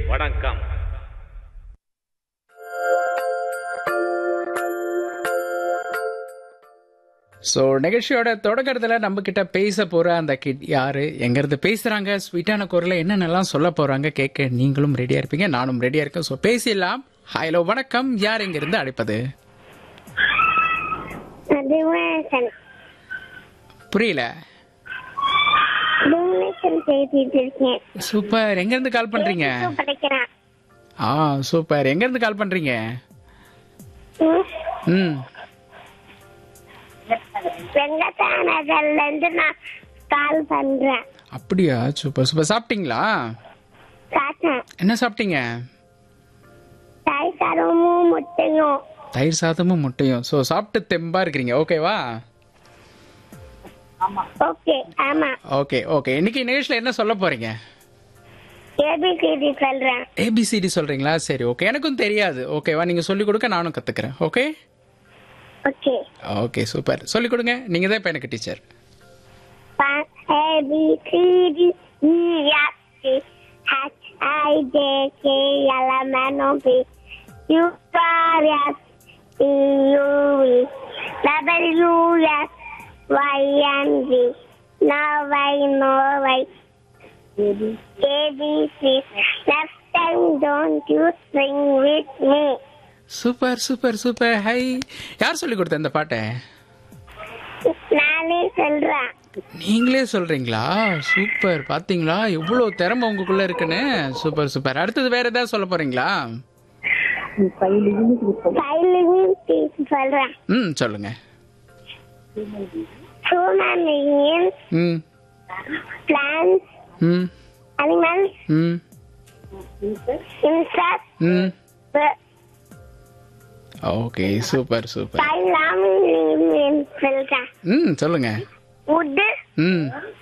வணக்கம் ஸோ நிகழ்ச்சியோட தொடக்கத்தில் நம்ம கிட்ட பேச போற அந்த கிட் யாரு எங்கிருந்து பேசுறாங்க ஸ்வீட்டான குரலை என்னென்னலாம் சொல்ல போறாங்க கேட்க நீங்களும் ரெடியா இருப்பீங்க நானும் ரெடியா இருக்கேன் ஸோ பேசிடலாம் ஹலோ வணக்கம் யார் எங்கிருந்து அழைப்பது டிவினேஷன் புரியல டிவினேஷன் செய்திட்டு இருக்கேன் சூப்பர் எங்கிருந்து கால் பண்றீங்க Two படிக்கிறேன் ஆ சூப்பர் எங்கிருந்து கால் பண்றீங்க ம். ம் வெங்கடா நகர்ல இருந்து நான் கால் பண்றேன் அப்படியா சூப்பர் சூப்பர் சாப்பிட்டீங்களா காட்டேன் என்ன சாப்பிட்டீங்க தாய் தரமும் முட்டையும் தயிர் சாதமும் முட்டையும் ஸோ சாப்பிட்டு தெம்பா இருக்கிறீங்க ஓகேவா ஓகே ஆமா ஓகே ஓகே இன்னைக்கு நிகழ்ச்சியில் என்ன சொல்ல போறீங்க ஏபிசிடி சொல்றேன் ஏபிசிடி சொல்றீங்களா சரி ஓகே எனக்கும் தெரியாது ஓகேவா நீங்க சொல்லிக் கொடுக்க நானும் கத்துக்கிறேன் ஓகே ஓகே ஓகே சூப்பர் சொல்லிக் கொடுங்க நீங்க தான் இப்போ எனக்கு teacher ABCD EFG H I J K L M N O P U R S T U V W S Y N G now I know my ABC next time don't you swing with me super super super hi யார் சொல்லி கொடுத்த இந்த பாட்டை நானே சொல்றேன் நீங்களே சொல்றீங்களா super பாத்தீங்களா எவ்வளவு திறமை உங்களுக்குள்ள இருக்குன்னு சூப்பர் சூப்பர் அடுத்தது வேற ஏதாவது சொல்ல போறீங்களா சைலண்ட் சொல்றேன் ம் சொல்லுங்க human beings, ம் plants, ம் animals, ம் insects, ம் birds. Okay super super Silent சொல்றேன் ம் சொல்லுங்க wood, ம்